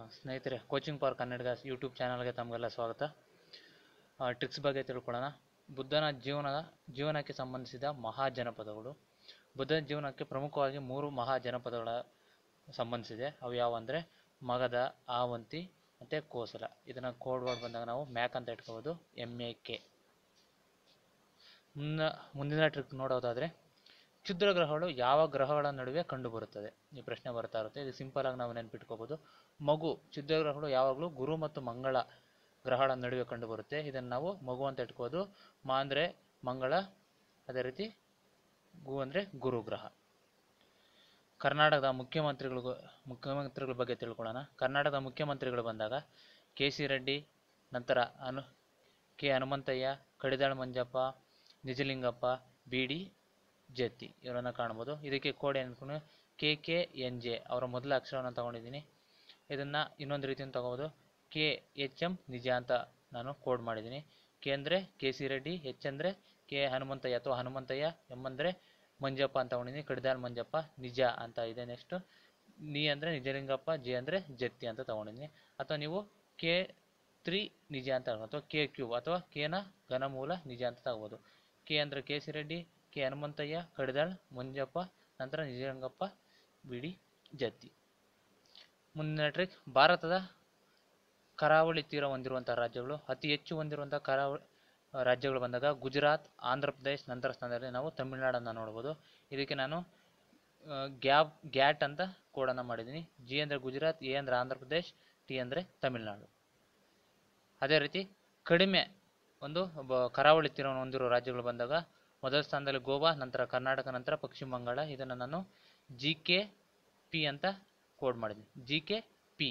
ಸ್ನೇಹಿತರೆ ಕೋಚಿಂಗ್ ಪಾರ್ ಕನ್ನಡ ಯೂಟ್ಯೂಬ್ ಚಾನಲ್ಗೆ ತಮಗೆಲ್ಲ ಸ್ವಾಗತ ಟ್ರಿಕ್ಸ್ ಬಗ್ಗೆ ತಿಳ್ಕೊಳ್ಳೋಣ ಬುದ್ಧನ ಜೀವನದ ಜೀವನಕ್ಕೆ ಸಂಬಂಧಿಸಿದ ಮಹಾಜನಪದಗಳು ಬುದ್ಧನ ಜೀವನಕ್ಕೆ ಪ್ರಮುಖವಾಗಿ ಮೂರು ಮಹಾಜನಪದಗಳ ಸಂಬಂಧಿಸಿದೆ ಅವು ಯಾವಂದರೆ ಮಗಧ ಆವಂತಿ ಮತ್ತು ಕೋಸಲ ಇದನ್ನು ಕೋಡ್ ವರ್ಡ್ ಬಂದಾಗ ನಾವು ಮ್ಯಾಕ್ ಅಂತ ಇಟ್ಕೋಬೋದು ಎಮ್ ಎ ಕೆ ಮುನ್ನ ಮುಂದಿನ ಟ್ರಿಕ್ ನೋಡೋದಾದರೆ ಕ್ಷುದ್ರ ಗ್ರಹಗಳು ಯಾವ ಗ್ರಹಗಳ ನಡುವೆ ಕಂಡುಬರುತ್ತದೆ ಈ ಪ್ರಶ್ನೆ ಬರ್ತಾ ಇರುತ್ತೆ ಇದು ಸಿಂಪಲ್ ಆಗಿ ನಾವು ನೆನ್ಪಿಟ್ಕೋಬೋದು ಮಗು ಕ್ಷುದ್ರ ಗ್ರಹಗಳು ಯಾವಾಗಲೂ ಗುರು ಮತ್ತು ಮಂಗಳ ಗ್ರಹಗಳ ನಡುವೆ ಕಂಡುಬರುತ್ತೆ ಇದನ್ನು ನಾವು ಮಗು ಅಂತ ಇಟ್ಕೋದು ಮಾ ಅಂದರೆ ಮಂಗಳ ಅದೇ ರೀತಿ ಗು ಅಂದರೆ ಗುರು ಗ್ರಹ ಕರ್ನಾಟಕದ ಮುಖ್ಯಮಂತ್ರಿಗಳು ಮುಖ್ಯಮಂತ್ರಿಗಳ ಬಗ್ಗೆ ತಿಳ್ಕೊಳ್ಳೋಣ ಕರ್ನಾಟಕದ ಮುಖ್ಯಮಂತ್ರಿಗಳು ಬಂದಾಗ ಕೆ ಸಿ ರೆಡ್ಡಿ ನಂತರ ಅನು K Hanumanthaiah Kadidal Manjappa Nijalingappa B D Jatti ಇವರನ್ನು ಕಾಣ್ಬೋದು ಇದಕ್ಕೆ ಕೋಡ್ ಏನು ಕೆ ಕೆ ಎನ್ ಜೆ ಅವರ ಮೊದಲ ಅಕ್ಷರವನ್ನು ತಗೊಂಡಿದ್ದೀನಿ ಇದನ್ನು ಇನ್ನೊಂದು ರೀತಿಯಿಂದ ತಗೋಬೋದು ಕೆ ಎಚ್ ಎಮ್ ನಿಜ ಅಂತ ನಾನು ಕೋಡ್ ಮಾಡಿದ್ದೀನಿ ಕೆ ಅಂದರೆ ಕೆ ಸಿ ರೆಡ್ಡಿ ಎಚ್ ಅಂದರೆ ಕೆ ಹನುಮಂತಯ್ಯ ಅಥವಾ ಹನುಮಂತಯ್ಯ ಎಮ್ ಅಂದರೆ ಮಂಜಪ್ಪ ಅಂತ ತಗೊಂಡಿದ್ದೀನಿ ಕಡಿದಾಳ್ ಮಂಜಪ್ಪ ನಿಜ ಅಂತ ಇದೆ ನೆಕ್ಸ್ಟು ನಿ ಅಂದರೆ ನಿಜಲಿಂಗಪ್ಪ ಜೆ ಅಂದರೆ ಜತ್ತಿ ಅಂತ ತಗೊಂಡಿದ್ದೀನಿ ಅಥವಾ ನೀವು ಕೆ ತ್ರೀ ನಿಜ ಅಂತ ತಗೊಳ್ಬೋದು ಅಥವಾ ಕೆ ಕ್ಯೂ ಅಥವಾ ಕೆನ ಘನಮೂಲ ನಿಜ ಅಂತ ತಗೋಬೋದು ಕೆ ಅಂದರೆ K C Reddy K Hanumanthaiah Kadidal Manjappa ನಂತರ ನಿಜಲಿಂಗಪ್ಪ ಬಿಡಿ ಜತ್ತಿ ಮುಂದಿನ ಟ್ರಿಕ್ ಭಾರತದ ಕರಾವಳಿ ತೀರ ಹೊಂದಿರುವಂಥ ರಾಜ್ಯಗಳು ಅತಿ ಹೆಚ್ಚು ಹೊಂದಿರುವಂಥ ಕರಾವಳಿ ರಾಜ್ಯಗಳು ಬಂದಾಗ ಗುಜರಾತ್ ಆಂಧ್ರ ಪ್ರದೇಶ್ ನಂತರ ಸ್ಥಾನದಲ್ಲಿ ನಾವು ತಮಿಳುನಾಡನ್ನು ನೋಡ್ಬೋದು ಇದಕ್ಕೆ ನಾನು ಗ್ಯಾಪ್ ಗ್ಯಾಟ್ ಅಂತ ಕೋಡನ್ನು ಮಾಡಿದ್ದೀನಿ ಜಿ ಅಂದರೆ ಗುಜರಾತ್ ಎ ಅಂದರೆ ಆಂಧ್ರ ಪ್ರದೇಶ್ ಟಿ ಅಂದರೆ ತಮಿಳುನಾಡು ಅದೇ ರೀತಿ ಕಡಿಮೆ ಒಂದು ಬ ಕರಾವಳಿ ತೀರವನ್ನು ಹೊಂದಿರುವ ರಾಜ್ಯಗಳು ಬಂದಾಗ ಮೊದಲ ಸ್ಥಾನದಲ್ಲಿ ಗೋವಾ ನಂತರ ಕರ್ನಾಟಕ ನಂತರ ಪಶ್ಚಿಮ ಬಂಗಾಳ ಇದನ್ನು ನಾನು ಜಿ ಕೆ ಪಿ ಅಂತ ಕೋಡ್ ಮಾಡಿದ್ದೀನಿ ಜಿ ಕೆ ಪಿ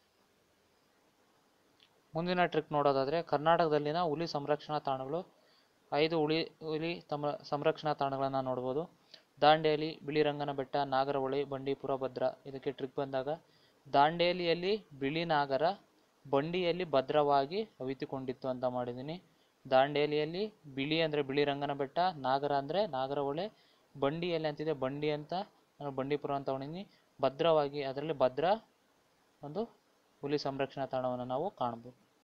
ಮುಂದಿನ ಟ್ರಿಕ್ ನೋಡೋದಾದರೆ ಕರ್ನಾಟಕದಲ್ಲಿನ ಹುಲಿ ಸಂರಕ್ಷಣಾ ತಾಣಗಳು ಐದು ಹುಲಿ ಹುಲಿ ತಮ ಸಂರಕ್ಷಣಾ ತಾಣಗಳನ್ನು ನೋಡ್ಬೋದು ದಾಂಡೇಲಿ ಬಿಳಿರಂಗನ ಬೆಟ್ಟ ನಾಗರಹೊಳೆ ಬಂಡೀಪುರ ಭದ್ರಾ ಇದಕ್ಕೆ ಟ್ರಿಕ್ ಬಂದಾಗ ದಾಂಡೇಲಿಯಲ್ಲಿ ಬಿಳಿ ನಾಗರ ಬಂಡಿಯಲ್ಲಿ ಭದ್ರವಾಗಿ ಅವಿತುಕೊಂಡಿತ್ತು ಅಂತ ಮಾಡಿದ್ದೀನಿ ದಾಂಡೇಲಿಯಲ್ಲಿ ಬಿಳಿ ಅಂದರೆ ಬಿಳಿರಂಗನ ಬೆಟ್ಟ ನಾಗರ ಅಂದರೆ ನಾಗರಹೊಳೆ ಬಂಡಿಯಲ್ಲಿ ಅಂತಿದೆ ಬಂಡಿ ಅಂತ ನಾನು ಬಂಡೀಪುರ ಅಂತ ತಗೊಂಡಿದ್ದೀನಿ ಭದ್ರವಾಗಿ ಅದರಲ್ಲಿ ಭದ್ರಾ ಒಂದು ಹುಲಿ ಸಂರಕ್ಷಣಾ ತಾಣವನ್ನು ನಾವು ಕಾಣ್ಬೋದು